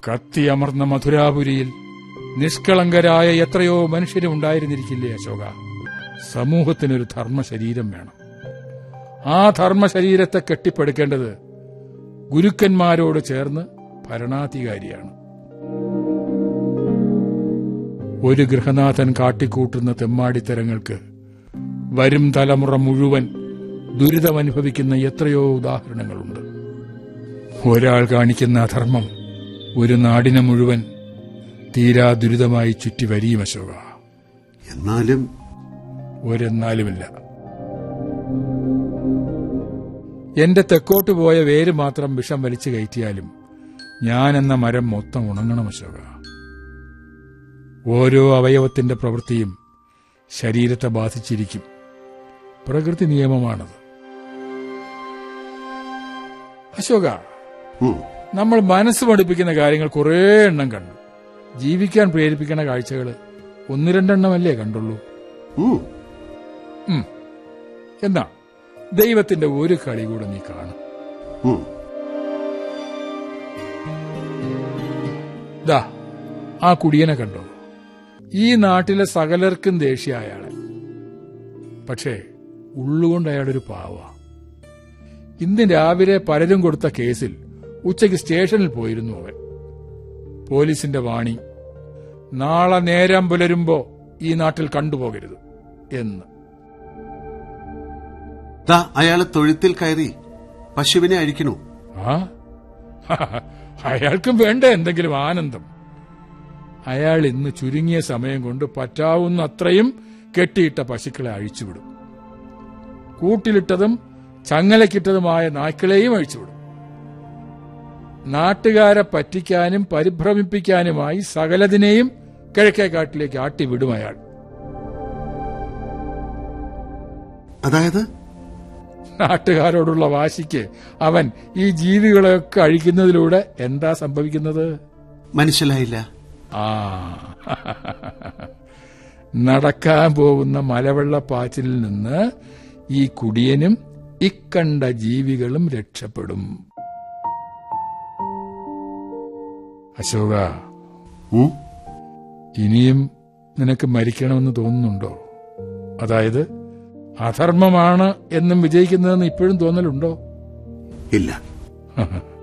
കത്തിയമർന്ന മധുരാപുരിയിൽ നിഷ്കളങ്കരായ എത്രയോ മനുഷ്യരും ഉണ്ടായിരുന്നിരിക്കില്ലേ അശോക സമൂഹത്തിനൊരു ധർമ്മശരീരം വേണം ആ ധർമ്മശരീരത്തെ കെട്ടിപ്പടുക്കേണ്ടത് ഗുരുക്കന്മാരോട് ചേർന്ന് ഭരണാധികാരിയാണ് ഒരു ഗൃഹനാഥൻ കാട്ടിക്കൂട്ടുന്ന തെമ്മാടിത്തരങ്ങൾക്ക് വരും തലമുറ മുഴുവൻ ദുരിതമനുഭവിക്കുന്ന എത്രയോ ഉദാഹരണങ്ങളുണ്ട് ഒരാൾ കാണിക്കുന്ന അധർമ്മം ഒരു നാടിനെ മുഴുവൻ തീരാ ദുരിതമായി ചുറ്റി വരിയും അശോക എന്നാലും ഒരെന്നാലുമില്ല എന്റെ തെക്കോട്ട് പോയ വേര് മാത്രം വിഷം വലിച്ചു കയറ്റിയാലും ഞാൻ എന്ന മരം മൊത്തം ഉണങ്ങണം അശോക ഓരോ അവയവത്തിന്റെ പ്രവൃത്തിയും ശരീരത്തെ ബാധിച്ചിരിക്കും പ്രകൃതി നിയമമാണത് അശോക ഉം, നമ്മൾ മനസ്സ് പഠിപ്പിക്കുന്ന കാര്യങ്ങൾ കുറേ എണ്ണം കണ്ടു ജീവിക്കാൻ പ്രേരിപ്പിക്കുന്ന കാഴ്ചകൾ ഒന്ന് രണ്ടെണ്ണമല്ലേ കണ്ടുള്ളൂ ഉം. ഉം. എന്നാ ദൈവത്തിന്റെ ഒരു കളി കൂടെ നീ കാണും ഉം. ദാ ആ കുടിയനെ കണ്ടോ ഈ നാട്ടിലെ സകലർക്കും ദേഷ്യ അയാളെ പക്ഷേ ഉള്ളുകൊണ്ട് അയാളൊരു പാവ ഇന്ന് രാവിലെ പലരും കൊടുത്ത കേസിൽ ഉച്ചയ്ക്ക് സ്റ്റേഷനിൽ പോയിരുന്നു അവൻ പോലീസിന്റെ വാണി നാളെ നേരം പുലരുമ്പോ ഈ നാട്ടിൽ കണ്ടുപോകരുത് എന്ന് ദാ അയാള് തൊഴുത്തിൽ കയറി പശുവിനെ അഴിക്കണു ആ അയാൾക്കും വേണ്ട എന്തെങ്കിലും ആനന്ദം അയാൾ ഇന്ന് ചുരുങ്ങിയ സമയം കൊണ്ട് പറ്റാവുന്ന അത്രയും കെട്ടിയിട്ട പശുക്കളെ അഴിച്ചുവിടും കൂട്ടിലിട്ടതും ചങ്ങലക്കിട്ടതുമായ നായ്ക്കളെയും അഴിച്ചുവിടും നാട്ടുകാരെ പറ്റിക്കാനും പരിഭ്രമിപ്പിക്കാനുമായി സകലതിനെയും കിഴക്കേക്കാട്ടിലേക്ക് ആട്ടിവിടും അയാൾ അതായത് നാട്ടുകാരോടുള്ള വാശിക്ക് അവൻ ഈ ജീവികളെയൊക്കെ അഴിക്കുന്നതിലൂടെ എന്താ സംഭവിക്കുന്നത് മനസ്സിലായില്ല ആ നടക്കാൻ പോകുന്ന മലവെള്ളപ്പാച്ചിലിൽ നിന്ന് ഈ കുടിയനും ഇക്കണ്ട ജീവികളും രക്ഷപ്പെടും അശോക ഉം, ഇനിയും നിനക്ക് മരിക്കണമെന്ന് തോന്നുന്നുണ്ടോ അതായത് അധർമ്മമാണ് എന്നും വിജയിക്കുന്നതെന്ന് ഇപ്പോഴും തോന്നലുണ്ടോ ഇല്ല